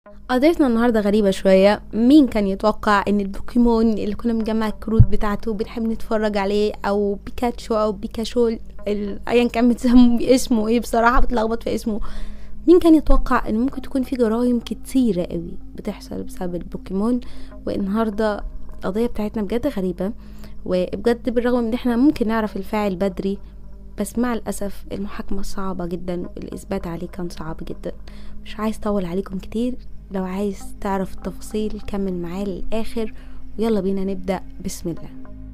قضيتنا النهاردة غريبة شوية مين كان يتوقع ان البوكيمون اللي كنا بنجمع الكروت بتاعته بنحب نتفرج عليه او بيكاتشو او بيكاشو ال- ايا كان بتسموا اسمه ايه بصراحة بتلخبط في اسمه مين كان يتوقع ان ممكن تكون في جرائم كتيرة قوي بتحصل بسبب البوكيمون والنهاردة القضية بتاعتنا بجد غريبة وبجد بالرغم ان احنا ممكن نعرف الفاعل بدري بس مع الأسف المحاكمة صعبة جدا والإثبات عليه كان صعب جدا مش عايز أطول عليكم كتير لو عايز تعرف التفاصيل كمل معايا للآخر ويلا بينا نبدأ بسم الله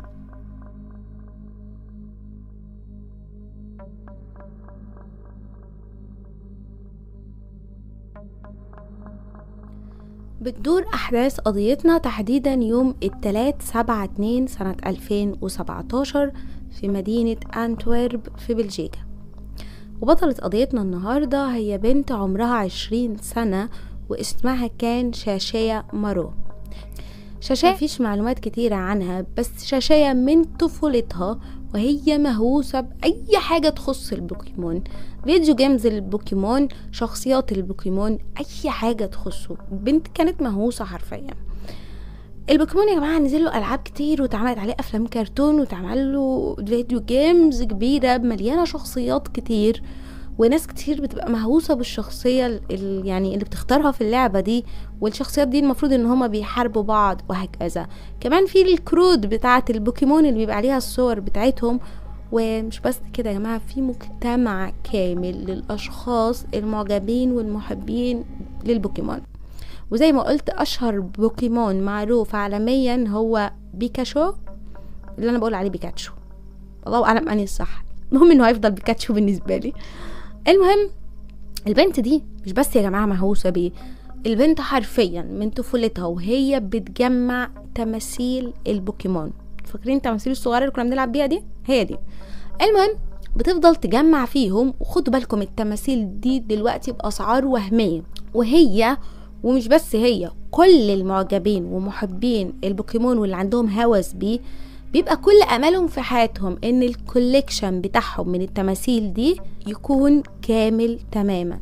بتدور أحداث قضيتنا تحديدا يوم التلات سبعة اتنين سنة ألفين وسبعتاشر في مدينة أنتورب في بلجيكا وبطلة قضيتنا النهاردة هي بنت عمرها عشرين سنة واسمها كان شاشية مارو شاشية مفيش معلومات كتيرة عنها بس شاشية من طفولتها وهي مهووسة بأي حاجة تخص البوكيمون فيديو جيمز البوكيمون شخصيات البوكيمون أي حاجة تخصه بنت كانت مهووسة حرفيا البوكيمون يا جماعة نزل له ألعاب كتير واتعملت عليه أفلام كرتون واتعمل له فيديو جيمز كبيرة مليانة شخصيات كتير وناس كتير بتبقى مهووسة بالشخصية ال- ال- يعني اللي بتختارها في اللعبة دي والشخصيات دي المفروض ان هما بيحاربوا بعض وهكذا كمان في الكروت بتاعة البوكيمون اللي بيبقى عليها الصور بتاعتهم ومش بس كده يا جماعة في مجتمع كامل للأشخاص المعجبين والمحبين للبوكيمون وزي ما قلت أشهر بوكيمون معروف عالميا هو بيكاشو اللي أنا بقول عليه بيكاتشو الله أعلم أني الصح المهم إنه هيفضل بيكاتشو بالنسبة لي المهم البنت دي مش بس يا جماعة مهووسة بيه البنت حرفيا من طفولتها وهي بتجمع تماثيل البوكيمون فاكرين التماثيل الصغيرة اللي كنا بنلعب بيها دي هي دي المهم بتفضل تجمع فيهم وخدوا بالكم التماثيل دي دلوقتي بأسعار وهمية وهي ومش بس هي كل المعجبين ومحبين البوكيمون واللي عندهم هوس بيه بيبقى كل املهم في حياتهم ان الكوليكشن بتاعهم من التماثيل دي يكون كامل تماما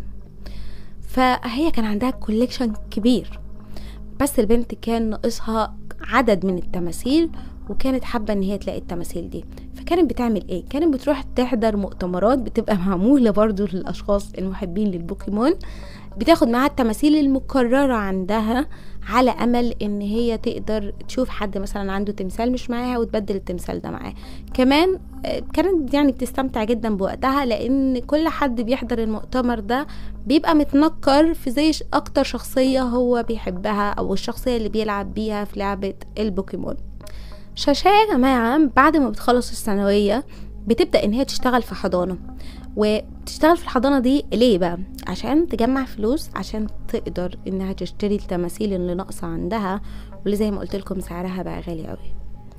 فهي كان عندها كوليكشن كبير بس البنت كان ناقصها عدد من التماثيل وكانت حابة ان هي تلاقي التماثيل دي فكانت بتعمل ايه كانت بتروح تحضر مؤتمرات بتبقى معمولة برضو للاشخاص المحبين للبوكيمون بتاخد معاها التماثيل المكررة عندها على امل ان هي تقدر تشوف حد مثلا عنده تمثال مش معاها وتبدل التمثال ده معاه كمان آه، كانت يعني بتستمتع جدا بوقتها لان كل حد بيحضر المؤتمر ده بيبقى متنكر في زي ش- اكتر شخصية هو بيحبها او الشخصية اللي بيلعب بيها في لعبة البوكيمون شاشا يا جماعة بعد ما بتخلص الثانوية بتبدأ ان هي تشتغل في حضانة وتشتغل في الحضانة دي ليه بقى عشان تجمع فلوس عشان تقدر انها تشتري التماثيل اللي ناقصة عندها واللي زي ما قلت لكم سعرها بقى غالي قوي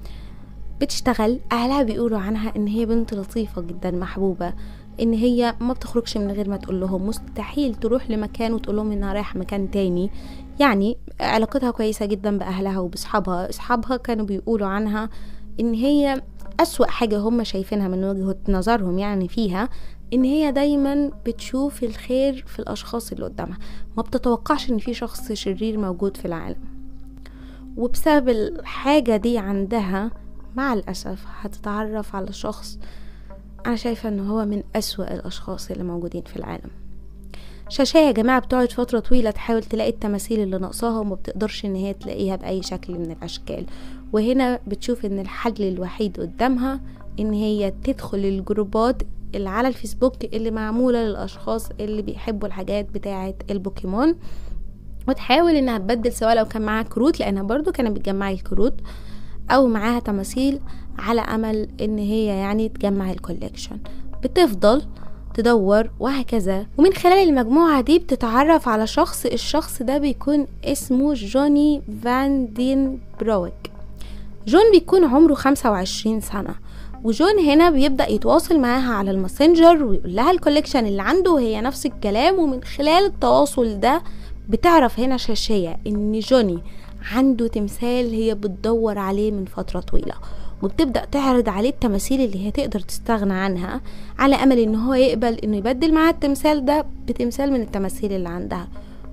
بتشتغل اهلها بيقولوا عنها ان هي بنت لطيفة جدا محبوبة ان هي ما بتخرجش من غير ما تقول لهم مستحيل تروح لمكان وتقول لهم انها رايحة مكان تاني يعني علاقتها كويسة جدا بأهلها وبصحابها أصحابها كانوا بيقولوا عنها إن هي أسوأ حاجة هم شايفينها من وجهة نظرهم يعني فيها إن هي دايما بتشوف الخير في الأشخاص اللي قدامها ما بتتوقعش إن في شخص شرير موجود في العالم وبسبب الحاجة دي عندها مع الأسف هتتعرف على شخص أنا شايفة إن هو من أسوأ الأشخاص اللي موجودين في العالم شاشة يا جماعة بتقعد فترة طويلة تحاول تلاقي التماثيل اللي ناقصاها وما بتقدرش ان هي تلاقيها بأي شكل من الأشكال وهنا بتشوف ان الحل الوحيد قدامها ان هي تدخل الجروبات اللي على الفيسبوك اللي معمولة للأشخاص اللي بيحبوا الحاجات بتاعة البوكيمون وتحاول انها تبدل سواء لو كان معاها كروت لانها برضو كانت بتجمع الكروت او معاها تماثيل على امل ان هي يعني تجمع الكوليكشن بتفضل تدور وهكذا ومن خلال المجموعة دي بتتعرف على شخص الشخص ده بيكون اسمه جوني فان دين برويك جون بيكون عمره 25 سنة وجون هنا بيبدأ يتواصل معاها على الماسنجر ويقول لها الكوليكشن اللي عنده وهي نفس الكلام ومن خلال التواصل ده بتعرف هنا شاشية ان جوني عنده تمثال هي بتدور عليه من فترة طويلة وبتبدأ تعرض عليه التماثيل اللي هي تقدر تستغنى عنها على أمل إن هو يقبل إنه يبدل معاها التمثال ده بتمثال من التماثيل اللي عندها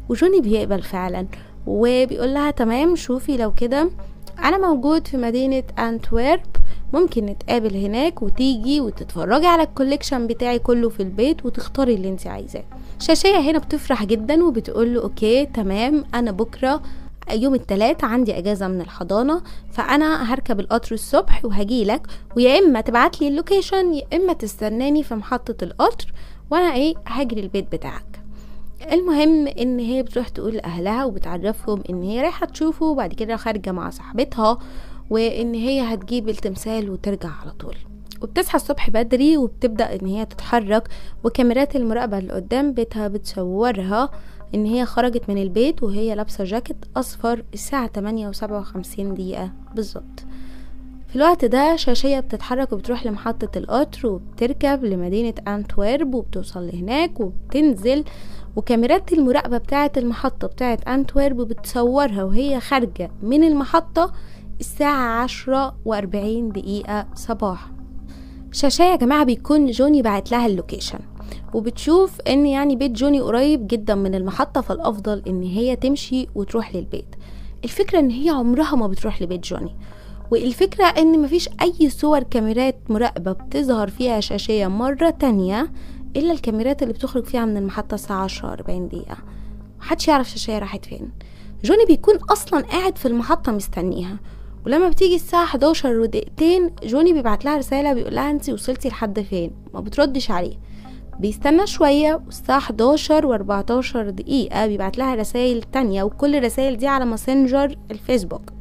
وجوني بيقبل فعلا وبيقول لها تمام شوفي لو كده انا موجود في مدينة انتويرب ممكن نتقابل هناك وتيجي وتتفرجي على الكوليكشن بتاعي كله في البيت وتختاري اللي انت عايزاه شاشية هنا بتفرح جدا وبتقول له اوكي تمام انا بكرة يوم التلات عندي اجازة من الحضانة فانا هركب القطر الصبح وهجيلك ويا اما تبعتلي اللوكيشن يا اما تستناني في محطة القطر وانا ايه هجري البيت بتاعك المهم ان هي بتروح تقول لاهلها وبتعرفهم ان هي رايحه تشوفه وبعد كده خارجه مع صاحبتها وان هي هتجيب التمثال وترجع على طول وبتصحى الصبح بدري وبتبدا ان هي تتحرك وكاميرات المراقبه اللي قدام بيتها بتصورها ان هي خرجت من البيت وهي لابسه جاكيت اصفر الساعه 8 و57 دقيقه بالظبط في الوقت ده شاشية بتتحرك وبتروح لمحطة القطر وبتركب لمدينة أنتويرب وبتوصل لهناك وبتنزل وكاميرات المراقبة بتاعة المحطة بتاعة أنتويرب بتصورها وهي خارجة من المحطة الساعة عشرة وأربعين دقيقة صباحا شاشة يا جماعة بيكون جوني بعت لها اللوكيشن وبتشوف ان يعني بيت جوني قريب جدا من المحطة فالافضل ان هي تمشي وتروح للبيت الفكرة ان هي عمرها ما بتروح لبيت جوني والفكرة ان مفيش اي صور كاميرات مراقبة بتظهر فيها شاشية مرة تانية الا الكاميرات اللي بتخرج فيها من المحطة الساعة عشرة أربعين دقيقة محدش يعرف شاشية راحت فين جوني بيكون اصلا قاعد في المحطة مستنيها ولما بتيجي الساعة 11 ودقيقتين جوني بيبعت لها رسالة بيقول لها انت وصلتي لحد فين ما بتردش عليه بيستنى شوية والساعة 11 و14 دقيقة بيبعت لها رسائل تانية وكل الرسائل دي على ماسنجر الفيسبوك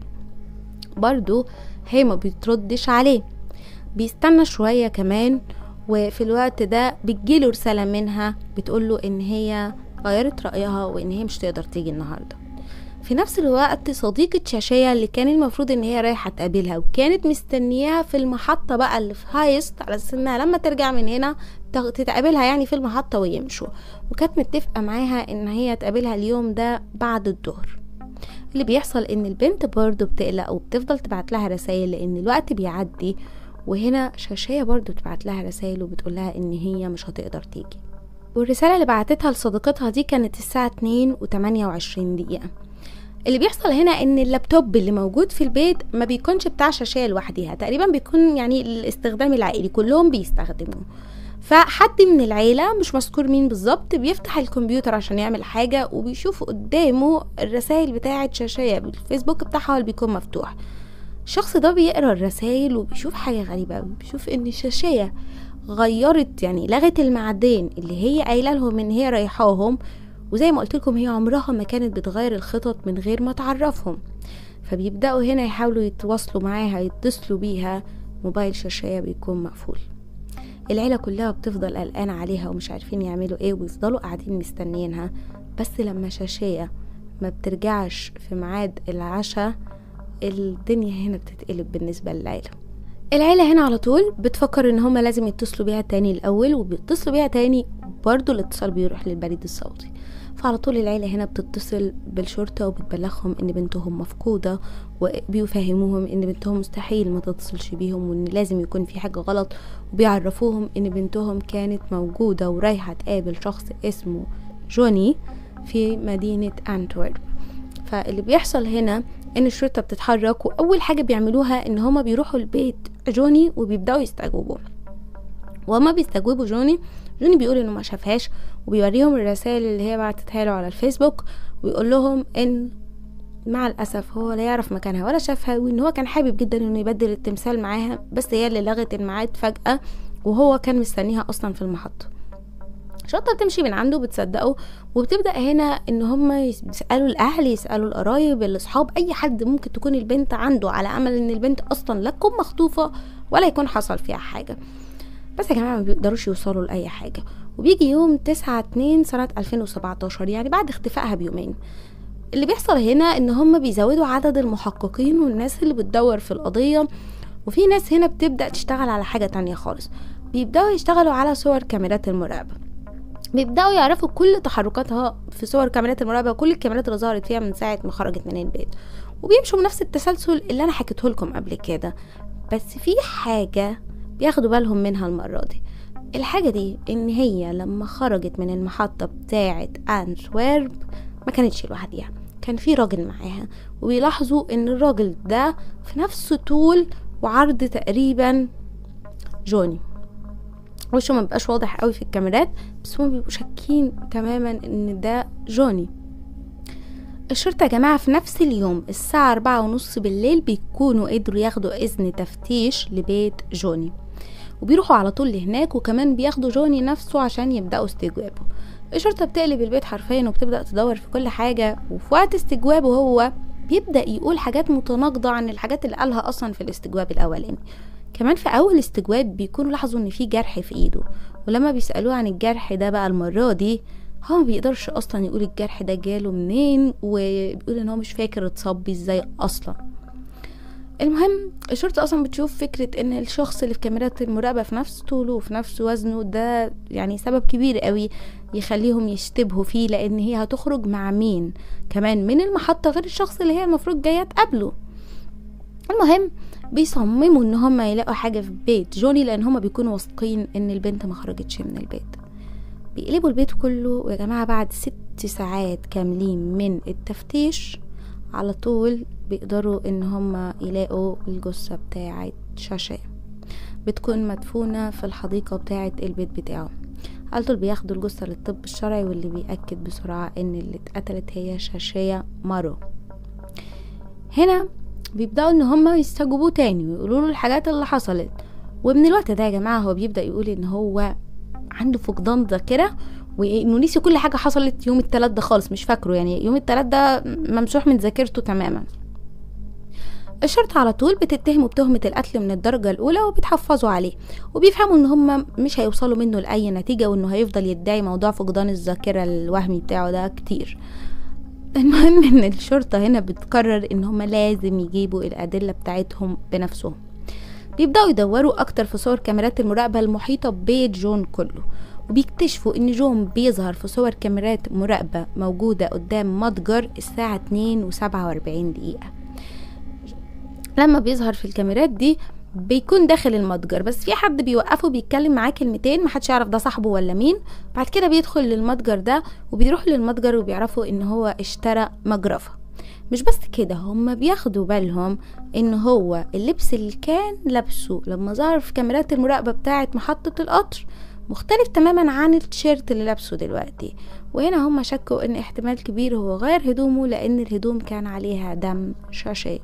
برضو هي ما بتردش عليه بيستنى شوية كمان وفي الوقت ده بتجيله رسالة منها بتقوله ان هي غيرت رأيها وان هي مش تقدر تيجي النهاردة في نفس الوقت صديقة شاشية اللي كان المفروض ان هي رايحة تقابلها وكانت مستنياها في المحطة بقى اللي في هايست على اساس انها لما ترجع من هنا تتقابلها يعني في المحطة ويمشوا وكانت متفقة معاها ان هي تقابلها اليوم ده بعد الظهر اللي بيحصل ان البنت برضه بتقلق وبتفضل تبعت لها رسائل لان الوقت بيعدي وهنا شاشية برضه بتبعت لها رسائل وبتقول لها ان هي مش هتقدر تيجي والرسالة اللي بعتتها لصديقتها دي كانت الساعة 2 و 28 دقيقة اللي بيحصل هنا ان اللابتوب اللي موجود في البيت ما بيكونش بتاع شاشة لوحديها تقريبا بيكون يعني الاستخدام العائلي كلهم بيستخدموه فحد من العيلة مش مذكور مين بالظبط بيفتح الكمبيوتر عشان يعمل حاجة وبيشوف قدامه الرسائل بتاعة شاشية الفيسبوك بتاعها اللي بيكون مفتوح الشخص ده بيقرا الرسائل وبيشوف حاجة غريبة أوي بيشوف ان الشاشية غيرت يعني لغت الميعادين اللي هي قايله لهم ان هي رايحاهم وزي ما قلت لكم هي عمرها ما كانت بتغير الخطط من غير ما تعرفهم فبيبداوا هنا يحاولوا يتواصلوا معاها يتصلوا بيها موبايل شاشية بيكون مقفول العيلة كلها بتفضل قلقانة عليها ومش عارفين يعملوا ايه ويفضلوا قاعدين مستنيينها بس لما شاشية ما بترجعش في ميعاد العشاء الدنيا هنا بتتقلب بالنسبة للعيلة العيلة هنا على طول بتفكر ان هما لازم يتصلوا بيها تاني الاول وبيتصلوا بيها تاني برضو الاتصال بيروح للبريد الصوتي فعلى طول العيلة هنا بتتصل بالشرطة وبتبلغهم ان بنتهم مفقودة وبيفهموهم ان بنتهم مستحيل ما تتصلش بيهم وان لازم يكون في حاجة غلط وبيعرفوهم ان بنتهم كانت موجودة ورايحة تقابل شخص اسمه جوني في مدينة أنتورب فاللي بيحصل هنا ان الشرطة بتتحرك واول حاجة بيعملوها ان هما بيروحوا البيت جوني وبيبدأوا يستجوبوا وهما بيستجوبوا جوني جوني بيقول انه ما شافهاش وبيوريهم الرسائل اللي هي بعتتها له على الفيسبوك ويقول لهم ان مع الاسف هو لا يعرف مكانها ولا شافها وان هو كان حابب جدا انه يبدل التمثال معاها بس هي اللي لغت الميعاد فجأة وهو كان مستنيها اصلا في المحطة الشرطة بتمشي من عنده بتصدقه وبتبدأ هنا ان هم يسألوا الاهل يسألوا القرايب الاصحاب اي حد ممكن تكون البنت عنده على امل ان البنت اصلا لا تكون مخطوفة ولا يكون حصل فيها حاجة بس يا جماعة ما بيقدروش يوصلوا لأي حاجة وبيجي يوم تسعة اتنين سنة ألفين وسبعتاشر يعني بعد اختفائها بيومين اللي بيحصل هنا ان هم بيزودوا عدد المحققين والناس اللي بتدور في القضية وفي ناس هنا بتبدأ تشتغل على حاجة تانية خالص بيبدأوا يشتغلوا على صور كاميرات المراقبة بيبدأوا يعرفوا كل تحركاتها في صور كاميرات المراقبة وكل الكاميرات اللي ظهرت فيها من ساعة ما خرجت من البيت وبيمشوا بنفس التسلسل اللي أنا حكيته لكم قبل كده بس في حاجة بياخدوا بالهم منها المرة دي الحاجة دي إن هي لما خرجت من المحطة بتاعة أنتويرب ما كانتش لوحديها كان في راجل معاها وبيلاحظوا ان الراجل ده في نفس طول وعرض تقريبا جوني وشه ما بيبقاش واضح قوي في الكاميرات بس هما بيبقوا شاكين تماما ان ده جوني الشرطة يا جماعة في نفس اليوم الساعة أربعة ونص بالليل بيكونوا قدروا ياخدوا إذن تفتيش لبيت جوني وبيروحوا على طول لهناك وكمان بياخدوا جوني نفسه عشان يبدأوا استجوابه الشرطة بتقلب البيت حرفيا وبتبدأ تدور في كل حاجة وفي وقت استجوابه هو بيبدأ يقول حاجات متناقضة عن الحاجات اللي قالها أصلا في الاستجواب الأولاني كمان في أول استجواب بيكونوا لاحظوا إن في جرح في إيده ولما بيسألوه عن الجرح ده بقى المرة دي هو ما بيقدرش أصلا يقول الجرح ده جاله منين وبيقول إن هو مش فاكر اتصاب بيه ازاي أصلا المهم الشرطة أصلا بتشوف فكرة إن الشخص اللي في كاميرات المراقبة في نفس طوله وفي نفس وزنه ده يعني سبب كبير قوي يخليهم يشتبهوا فيه لأن هي هتخرج مع مين كمان من المحطة غير الشخص اللي هي المفروض جاية تقابله المهم بيصمموا ان هم يلاقوا حاجة في بيت جوني لان هم بيكونوا واثقين ان البنت ما خرجتش من البيت بيقلبوا البيت كله ويا جماعة بعد ست ساعات كاملين من التفتيش على طول بيقدروا ان هم يلاقوا الجثة بتاعة شاشة بتكون مدفونة في الحديقة بتاعة البيت بتاعه على طول بياخدوا الجثة للطب الشرعي واللي بيأكد بسرعة ان اللي اتقتلت هي شاشية مارو هنا بيبدأوا ان هما يستجوبوه تاني ويقولوا له الحاجات اللي حصلت ومن الوقت ده يا جماعة هو بيبدأ يقول ان هو عنده فقدان ذاكرة وانه نسي كل حاجة حصلت يوم التلات ده خالص مش فاكره يعني يوم التلات ده ممسوح من ذاكرته تماما الشرطة على طول بتتهمه بتهمة القتل من الدرجة الأولى وبتحفظوا عليه وبيفهموا إن هم مش هيوصلوا منه لأي نتيجة وإنه هيفضل يدعي موضوع فقدان الذاكرة الوهمي بتاعه ده كتير المهم إن الشرطة هنا بتقرر إن هم لازم يجيبوا الأدلة بتاعتهم بنفسهم بيبدأوا يدوروا أكتر في صور كاميرات المراقبة المحيطة ببيت جون كله وبيكتشفوا ان جون بيظهر في صور كاميرات مراقبة موجودة قدام متجر الساعة 2 و47 دقيقة لما بيظهر في الكاميرات دي بيكون داخل المتجر بس في حد بيوقفه بيتكلم معاه كلمتين محدش يعرف ده صاحبه ولا مين بعد كده بيدخل للمتجر ده وبيروح للمتجر وبيعرفوا ان هو اشترى مجرفة مش بس كده هما بياخدوا بالهم ان هو اللبس اللي كان لابسه لما ظهر في كاميرات المراقبة بتاعة محطة القطر مختلف تماما عن التيشيرت اللي لابسه دلوقتي وهنا هما شكوا ان احتمال كبير هو غير هدومه لان الهدوم كان عليها دم شاشيه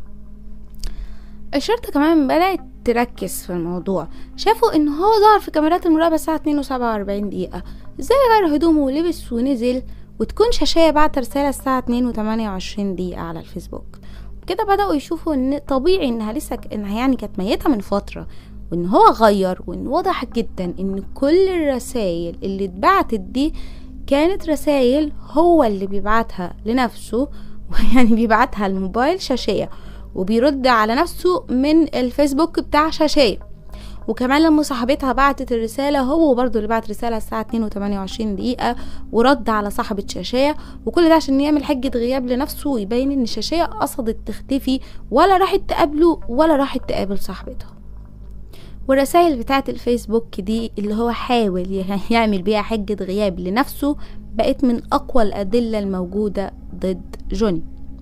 الشرطة كمان بدأت تركز في الموضوع شافوا ان هو ظهر في كاميرات المراقبة الساعة 2 و47 دقيقة ازاي غير هدومه ولبس ونزل وتكون شاشية بعت رسالة الساعة 2 و28 دقيقة على الفيسبوك كده بدأوا يشوفوا ان طبيعي انها لسه انها يعني كانت ميتة من فترة وان هو غير وان واضح جدا ان كل الرسائل اللي اتبعتت دي كانت رسائل هو اللي بيبعتها لنفسه ويعني بيبعتها الموبايل شاشية وبيرد على نفسه من الفيسبوك بتاع شاشية وكمان لما صاحبتها بعتت الرسالة هو برضو اللي بعت رسالة الساعة 2 و28 دقيقة ورد على صاحبة شاشية وكل ده عشان يعمل حجة غياب لنفسه ويبين ان شاشية قصدت تختفي ولا راحت تقابله ولا راحت تقابل صاحبتها والرسائل بتاعت الفيسبوك دي اللي هو حاول يعمل بيها حجة غياب لنفسه بقت من أقوى الأدلة الموجودة ضد جوني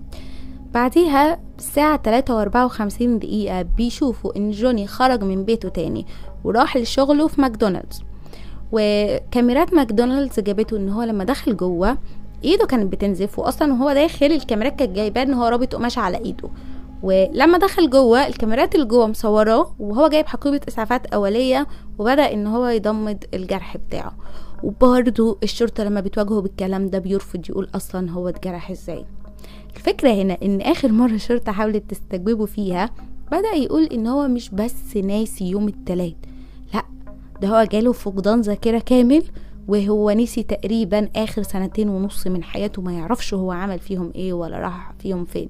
بعديها الساعة تلاتة وأربعة وخمسين دقيقة بيشوفوا إن جوني خرج من بيته تاني وراح لشغله في ماكدونالدز وكاميرات ماكدونالدز جابته إن هو لما دخل جوه ايده كانت بتنزف واصلا وهو داخل الكاميرات كانت جايباه ان هو رابط قماش على ايده ولما دخل جوه الكاميرات اللي جوه مصوراه وهو جايب حقيبة اسعافات اولية وبدأ ان هو يضمد الجرح بتاعه وبرضه الشرطة لما بتواجهه بالكلام ده بيرفض يقول اصلا هو اتجرح ازاي الفكرة هنا ان اخر مرة الشرطة حاولت تستجوبه فيها بدأ يقول ان هو مش بس ناسي يوم التلات لا ده هو جاله فقدان ذاكرة كامل وهو نسي تقريبا اخر سنتين ونص من حياته ما يعرفش هو عمل فيهم ايه ولا راح فيهم فين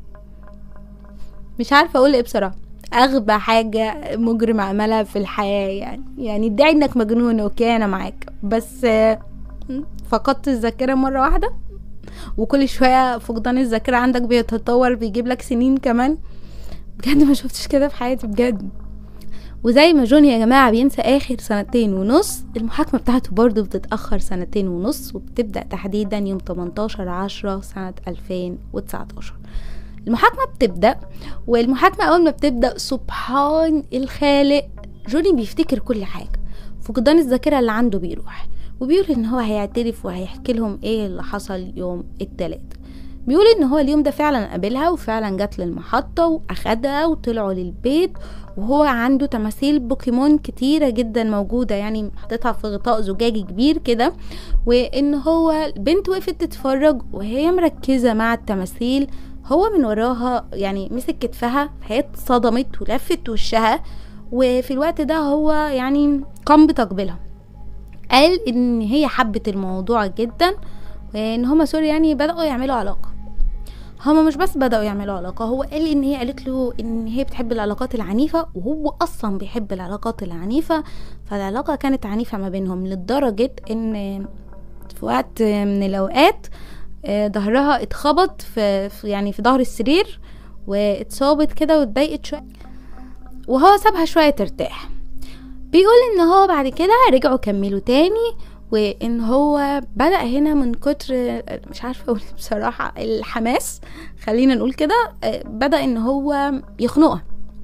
مش عارفه اقول ايه بصراحه اغبى حاجه مجرم عملها في الحياه يعني يعني ادعي انك مجنون اوكي انا معاك بس فقدت الذاكره مره واحده وكل شويه فقدان الذاكره عندك بيتطور بيجيب لك سنين كمان بجد ما شفتش كده في حياتي بجد وزي ما جوني يا جماعة بينسى آخر سنتين ونص المحاكمة بتاعته برضه بتتأخر سنتين ونص وبتبدأ تحديدا يوم 18 عشرة سنة 2019 المحاكمة بتبدأ والمحاكمة أول ما بتبدأ سبحان الخالق جوني بيفتكر كل حاجة فقدان الذاكرة اللي عنده بيروح وبيقول ان هو هيعترف وهيحكي لهم ايه اللي حصل يوم التلات بيقول ان هو اليوم ده فعلا قابلها وفعلا جات للمحطة واخدها وطلعوا للبيت وهو عنده تماثيل بوكيمون كتيرة جدا موجودة يعني حاططها في غطاء زجاجي كبير كده وان هو البنت وقفت تتفرج وهي مركزة مع التماثيل هو من وراها يعني مسك كتفها فهي اتصدمت ولفت وشها وفي الوقت ده هو يعني قام بتقبيلها قال ان هي حبت الموضوع جدا وان هما سوري يعني بدأوا يعملوا علاقة هما مش بس بدأوا يعملوا علاقة هو قال ان هي قالت له ان هي بتحب العلاقات العنيفة وهو اصلا بيحب العلاقات العنيفة فالعلاقة كانت عنيفة ما بينهم لدرجة ان في وقت من الاوقات آه، ظهرها اتخبط في في- يعني في ظهر السرير واتصابت كده واتضايقت شوية وهو سابها شوية ترتاح بيقول ان هو بعد كده رجعوا كملوا تاني وان هو بدأ هنا من كتر مش عارفة اقول بصراحة الحماس خلينا نقول كده آه، بدأ ان هو يخنقها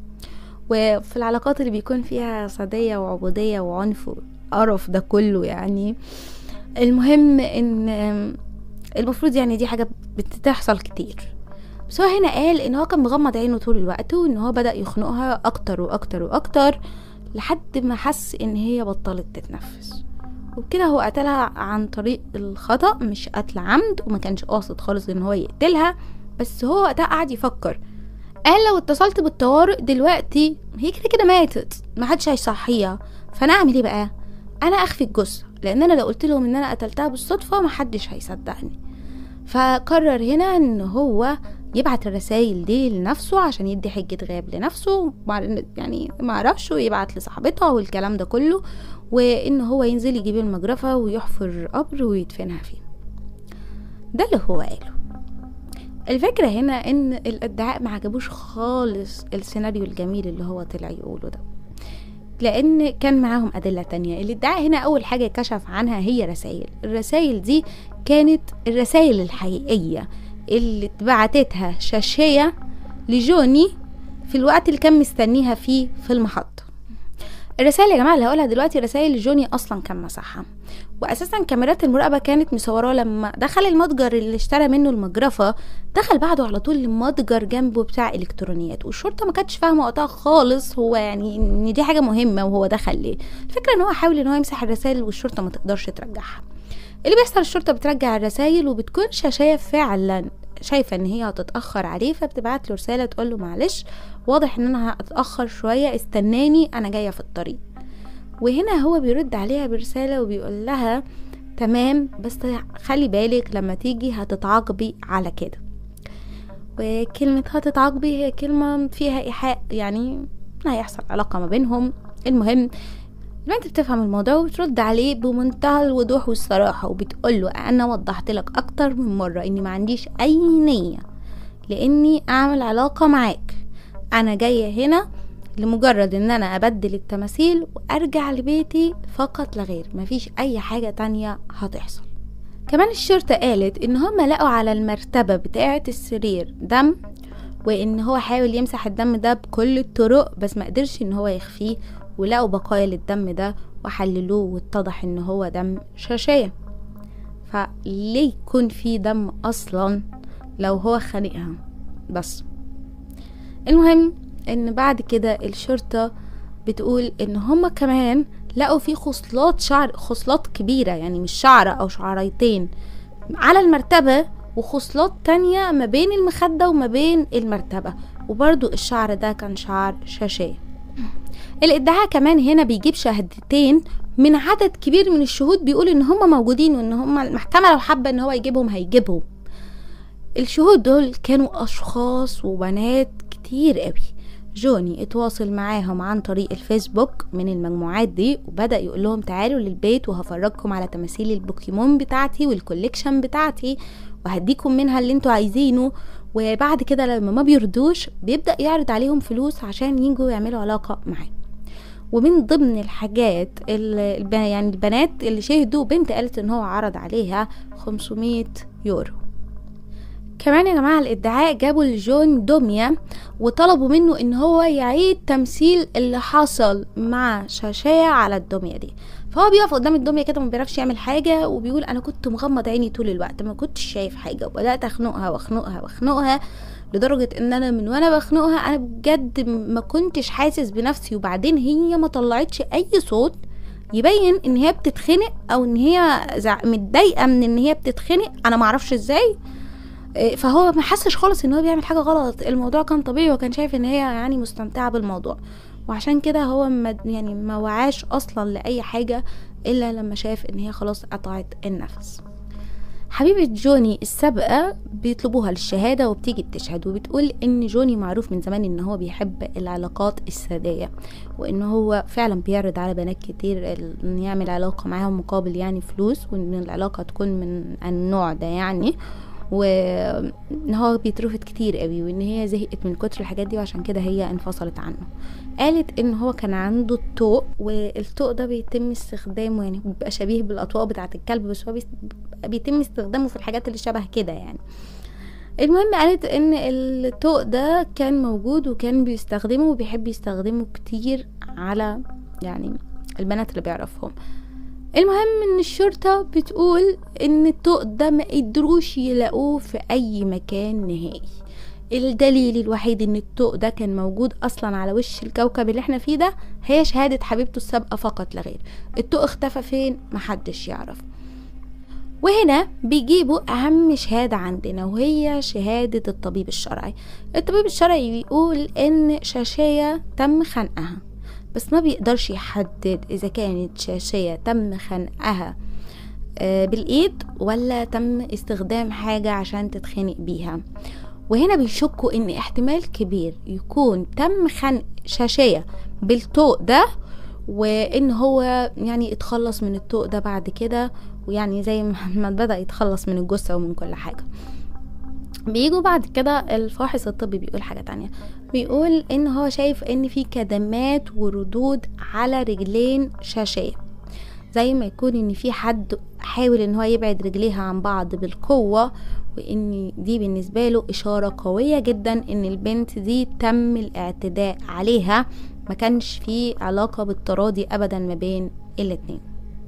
وفي العلاقات اللي بيكون فيها صدية وعبودية وعنف وقرف ده كله يعني المهم ان آم، المفروض يعني دي حاجة بتحصل كتير بس هو هنا قال ان هو كان مغمض عينه طول الوقت وان هو بدأ يخنقها اكتر واكتر واكتر لحد ما حس ان هي بطلت تتنفس وبكده هو قتلها عن طريق الخطأ مش قتل عمد وما كانش قاصد خالص ان هو يقتلها بس هو وقتها قعد يفكر قال لو اتصلت بالطوارئ دلوقتي هي كده كده ماتت محدش هيصحيها فانا اعمل ايه بقى انا اخفي الجثه لان انا لو قلت لهم ان انا قتلتها بالصدفه محدش هيصدقني فقرر هنا ان هو يبعت الرسائل دي لنفسه عشان يدي حجة غياب لنفسه مع- يعني ما عرفش ويبعت لصاحبتها والكلام ده كله وان هو ينزل يجيب المجرفة ويحفر قبر ويدفنها فيه ده اللي هو قاله الفكرة هنا ان الادعاء ما عجبوش خالص السيناريو الجميل اللي هو طلع يقوله ده لان كان معاهم ادله تانية الادعاء هنا اول حاجه كشف عنها هي رسائل الرسائل دي كانت الرسائل الحقيقيه اللي اتبعتتها شاشيه لجوني في الوقت اللي كان مستنيها فيه في المحطه الرسائل يا جماعه اللي هقولها دلوقتي رسائل اللي جوني اصلا كان مسحها واساسا كاميرات المراقبه كانت مصوراه لما دخل المتجر اللي اشترى منه المجرفه دخل بعده على طول لمتجر جنبه بتاع الكترونيات والشرطه ما كانتش فاهمه وقتها خالص هو يعني ان دي حاجه مهمه وهو دخل ليه الفكره ان هو حاول ان هو يمسح الرسائل والشرطه ما تقدرش ترجعها اللي بيحصل الشرطه بترجع الرسائل وبتكون شاشيه فعلا شايفه ان هي هتتاخر عليه فبتبعت له رساله تقول له معلش واضح ان انا هتاخر شويه استناني انا جايه في الطريق وهنا هو بيرد عليها برسالة وبيقول لها تمام بس خلي بالك لما تيجي هتتعاقبي على كده وكلمة هتتعاقبي هي كلمة فيها إيحاء يعني هيحصل علاقة ما بينهم المهم البنت بتفهم الموضوع وبترد عليه بمنتهى الوضوح والصراحة وبتقول له أنا وضحت لك أكتر من مرة إني ما عنديش أي نية لإني أعمل علاقة معاك أنا جاية هنا لمجرد ان انا ابدل التماثيل وارجع لبيتي فقط لا غير مفيش اي حاجة تانية هتحصل كمان الشرطة قالت ان هم لقوا على المرتبة بتاعة السرير دم وان هو حاول يمسح الدم ده بكل الطرق بس ما قدرش ان هو يخفيه ولقوا بقايا للدم ده وحللوه واتضح ان هو دم شاشية فليه يكون في دم اصلا لو هو خانقها بس المهم ان بعد كده الشرطة بتقول ان هما كمان لقوا في خصلات شعر خصلات كبيرة يعني مش شعرة او شعريتين على المرتبة وخصلات تانية ما بين المخدة وما بين المرتبة وبرضو الشعر ده كان شعر شاشية الادعاء كمان هنا بيجيب شهادتين من عدد كبير من الشهود بيقول ان هما موجودين وان هما المحكمة لو حابة ان هو يجيبهم هيجيبهم الشهود دول كانوا اشخاص وبنات كتير قوي جوني اتواصل معاهم عن طريق الفيسبوك من المجموعات دي وبدأ يقول لهم تعالوا للبيت وهفرجكم على تماثيل البوكيمون بتاعتي والكوليكشن بتاعتي وهديكم منها اللي انتوا عايزينه وبعد كده لما ما بيردوش بيبدأ يعرض عليهم فلوس عشان يجوا يعملوا علاقة معاه ومن ضمن الحاجات ال- يعني البنات اللي شهدوا بنت قالت ان هو عرض عليها 500 يورو كمان يا جماعة الادعاء جابوا لجون دوميا وطلبوا منه ان هو يعيد تمثيل اللي حصل مع شاشية على الدمية دي فهو بيقف قدام الدمية كده ما بيعرفش يعمل حاجة وبيقول انا كنت مغمض عيني طول الوقت ما كنتش شايف حاجة وبدأت اخنقها واخنقها واخنقها لدرجة ان انا من وانا بخنقها انا بجد ما كنتش حاسس بنفسي وبعدين هي ما طلعتش اي صوت يبين ان هي بتتخنق او ان هي زع- متضايقه من ان هي بتتخنق انا معرفش ازاي إيه، فهو ما حسش خالص ان هو بيعمل حاجه غلط الموضوع كان طبيعي وكان شايف ان هي يعني مستمتعه بالموضوع وعشان كده هو ما يعني ما وعاش اصلا لاي حاجه الا لما شاف ان هي خلاص قطعت النفس حبيبة جوني السابقة بيطلبوها للشهادة وبتيجي بتشهد وبتقول ان جوني معروف من زمان ان هو بيحب العلاقات السادية وان هو فعلا بيعرض على بنات كتير ال- ان يعمل علاقة معاهم مقابل يعني فلوس وان العلاقة تكون من النوع ده يعني وان هو بيترفض كتير قوي وان هي زهقت من كتر الحاجات دي وعشان كده هي انفصلت عنه قالت ان هو كان عنده الطوق والطوق ده بيتم استخدامه يعني بيبقى شبيه بالاطواق بتاعه الكلب بس هو بيست- بيتم استخدامه في الحاجات اللي شبه كده يعني المهم قالت ان الطوق ده كان موجود وكان بيستخدمه وبيحب يستخدمه كتير على يعني البنات اللي بيعرفهم المهم ان الشرطة بتقول ان الطوق ده ما قدروش يلاقوه في اي مكان نهائي الدليل الوحيد ان الطوق ده كان موجود اصلا على وش الكوكب اللي احنا فيه ده هي شهادة حبيبته السابقة فقط لا غير الطوق اختفى فين محدش يعرف وهنا بيجيبوا اهم شهادة عندنا وهي شهادة الطبيب الشرعي الطبيب الشرعي بيقول ان شاشية تم خنقها بس ما بيقدرش يحدد اذا كانت شاشية تم خنقها آه، بالايد ولا تم استخدام حاجة عشان تتخنق بيها وهنا بيشكوا ان احتمال كبير يكون تم خنق شاشية بالطوق ده وان هو يعني اتخلص من الطوق ده بعد كده ويعني زي ما بدأ يتخلص من الجثة ومن كل حاجة بيجوا بعد كده الفاحص الطبي بيقول حاجة تانية بيقول ان هو شايف ان في كدمات وردود على رجلين شاشية زي ما يكون ان في حد حاول ان هو يبعد رجليها عن بعض بالقوة وان دي بالنسبة له اشارة قوية جدا ان البنت دي تم الاعتداء عليها ما كانش في علاقة بالتراضي ابدا ما بين الاتنين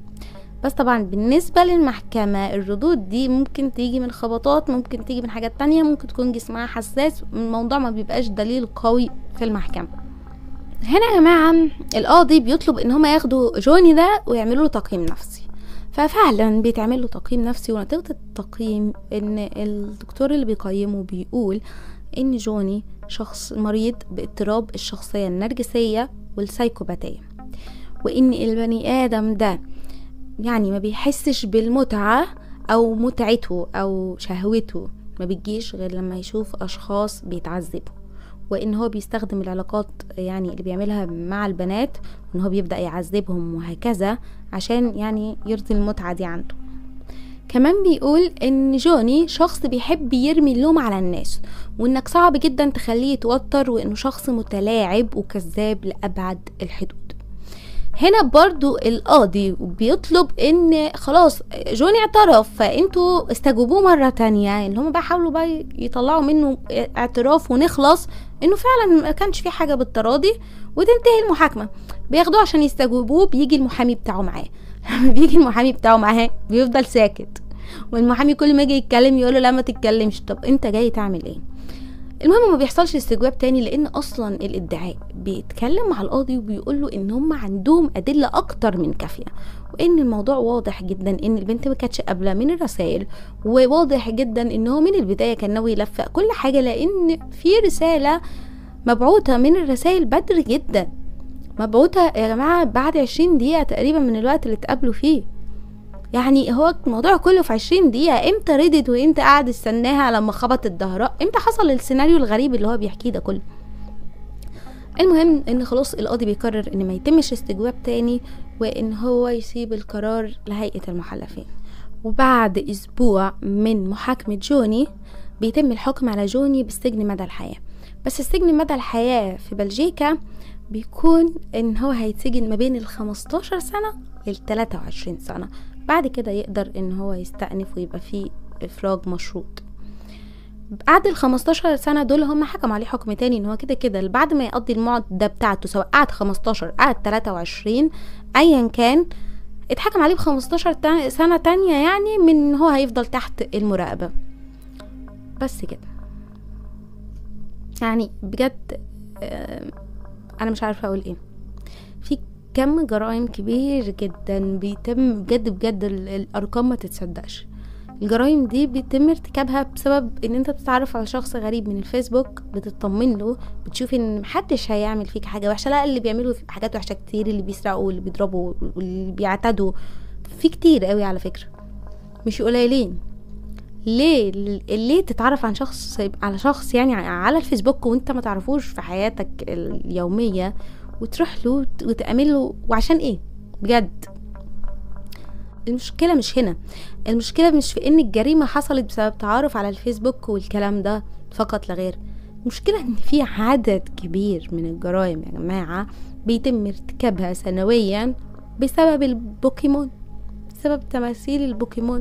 بس طبعا بالنسبة للمحكمة الردود دي ممكن تيجي من خبطات ممكن تيجي من حاجات تانية ممكن تكون جسمها حساس الموضوع ما بيبقاش دليل قوي في المحكمة هنا يا جماعة القاضي بيطلب ان هما ياخدوا جوني ده ويعملوا له تقييم نفسي ففعلا بيتعمل له تقييم نفسي ونتيجة التقييم ان الدكتور اللي بيقيمه بيقول ان جوني شخص مريض باضطراب الشخصية النرجسية والسايكوباتية وان البني ادم ده يعني ما بيحسش بالمتعة او متعته او شهوته ما بتجيش غير لما يشوف اشخاص بيتعذبوا وان هو بيستخدم العلاقات يعني اللي بيعملها مع البنات وان هو بيبدأ يعذبهم وهكذا عشان يعني يرضي المتعة دي عنده كمان بيقول ان جوني شخص بيحب يرمي اللوم على الناس وانك صعب جدا تخليه يتوتر وانه شخص متلاعب وكذاب لابعد الحدود هنا برضو القاضي بيطلب ان خلاص جوني اعترف فانتوا استجوبوه مرة تانية اللي هم بقى حاولوا بقى يطلعوا منه اعتراف ونخلص انه فعلا ما كانش في حاجة بالتراضي وتنتهي المحاكمة بياخدوه عشان يستجوبوه بيجي المحامي بتاعه معاه لما بيجي المحامي بتاعه معاه بيفضل ساكت والمحامي كل ما يجي يتكلم يقول له لا ما تتكلمش طب انت جاي تعمل ايه المهم ما بيحصلش استجواب تاني لان اصلا الادعاء بيتكلم مع القاضي وبيقول له ان هم عندهم ادله اكتر من كافيه وان الموضوع واضح جدا ان البنت ما كانتش قابله من الرسائل وواضح جدا ان هو من البدايه كان ناوي يلفق كل حاجه لان في رساله مبعوثه من الرسائل بدري جدا مبعوثه يا جماعه بعد عشرين دقيقه تقريبا من الوقت اللي اتقابلوا فيه يعني هو الموضوع كله في عشرين دقيقة امتى ردت وامتى قعد استناها لما خبط الظهراء امتى حصل السيناريو الغريب اللي هو بيحكيه ده كله المهم ان خلاص القاضي بيقرر ان ما يتمش استجواب تاني وان هو يسيب القرار لهيئة المحلفين وبعد اسبوع من محاكمة جوني بيتم الحكم على جوني بالسجن مدى الحياة بس السجن مدى الحياة في بلجيكا بيكون ان هو هيتسجن ما بين ال 15 سنة لل 23 سنة بعد كده يقدر ان هو يستأنف ويبقى فيه افراج مشروط بعد ال 15 سنة دول هم حكموا عليه حكم تاني ان هو كده كده بعد ما يقضي المعدة بتاعته سواء قعد 15 قعد 23 ايا كان اتحكم عليه ب 15 تا- سنة تانية يعني من ان هو هيفضل تحت المراقبة بس كده يعني بجد آه، انا مش عارفة اقول ايه في كم جرائم كبير جدا بيتم بجد بجد ال- الارقام ما تتصدقش الجرائم دي بيتم ارتكابها بسبب ان انت بتتعرف على شخص غريب من الفيسبوك بتطمن له بتشوف ان محدش هيعمل فيك حاجه وحشه لا اللي بيعملوا حاجات وحشه كتير اللي بيسرقوا واللي بيضربوا واللي بيعتدوا في كتير قوي على فكره مش قليلين ليه ليه تتعرف عن شخص على شخص يعني على الفيسبوك وانت ما تعرفوش في حياتك اليوميه وتروح له وتأمن له وعشان ايه بجد المشكلة مش هنا المشكلة مش في ان الجريمة حصلت بسبب تعارف على الفيسبوك والكلام ده فقط لا غير المشكلة ان في عدد كبير من الجرائم يا جماعة بيتم ارتكابها سنويا بسبب البوكيمون بسبب تماثيل البوكيمون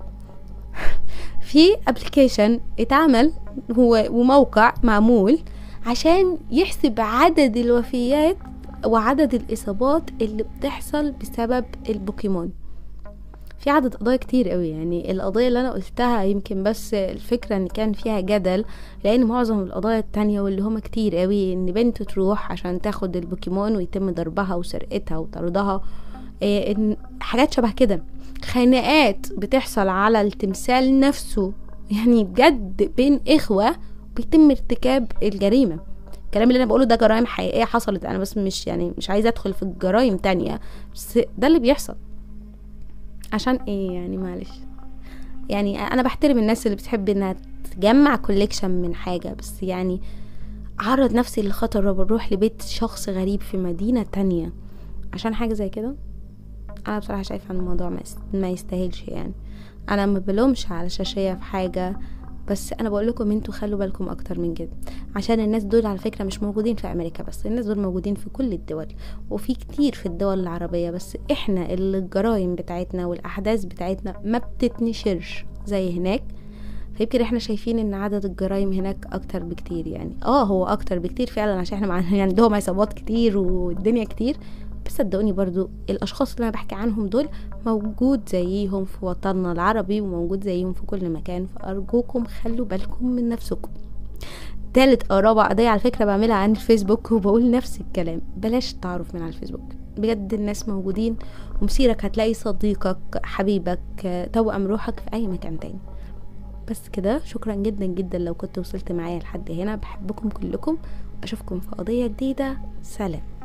في ابلكيشن اتعمل هو وموقع معمول عشان يحسب عدد الوفيات وعدد الإصابات اللي بتحصل بسبب البوكيمون في عدد قضايا كتير قوي يعني القضية اللي أنا قلتها يمكن بس الفكرة إن كان فيها جدل لأن معظم القضايا التانية واللي هما كتير قوي إن بنت تروح عشان تاخد البوكيمون ويتم ضربها وسرقتها وطردها إيه إن حاجات شبه كده خناقات بتحصل على التمثال نفسه يعني بجد بين إخوة بيتم ارتكاب الجريمة الكلام اللي انا بقوله ده جرائم حقيقيه حصلت انا بس مش يعني مش عايزه ادخل في الجرائم تانية بس ده اللي بيحصل عشان ايه يعني معلش يعني انا بحترم الناس اللي بتحب انها تجمع كوليكشن من حاجه بس يعني عرض نفسي للخطر وبروح لبيت شخص غريب في مدينه تانية عشان حاجه زي كده انا بصراحه شايفه ان الموضوع ما يست- ما يستاهلش يعني انا ما بلومش على شاشيه في حاجه بس انا بقول لكم انتوا خلوا بالكم اكتر من كده عشان الناس دول على فكره مش موجودين في امريكا بس الناس دول موجودين في كل الدول وفي كتير في الدول العربيه بس احنا اللي الجرائم بتاعتنا والاحداث بتاعتنا ما بتتنشرش زي هناك فيمكن احنا شايفين ان عدد الجرائم هناك اكتر بكتير يعني اه هو اكتر بكتير فعلا عشان احنا معانا يعني عندهم عصابات كتير والدنيا كتير بس صدقوني برضو الاشخاص اللي انا بحكي عنهم دول موجود زيهم في وطننا العربي وموجود زيهم في كل مكان فارجوكم خلوا بالكم من نفسكم تالت او رابع قضية على فكرة بعملها عن الفيسبوك وبقول نفس الكلام بلاش التعارف من على الفيسبوك بجد الناس موجودين ومسيرك هتلاقي صديقك حبيبك توأم روحك في اي مكان تاني بس كده شكرا جدا جدا لو كنت وصلت معايا لحد هنا بحبكم كلكم اشوفكم في قضية جديدة سلام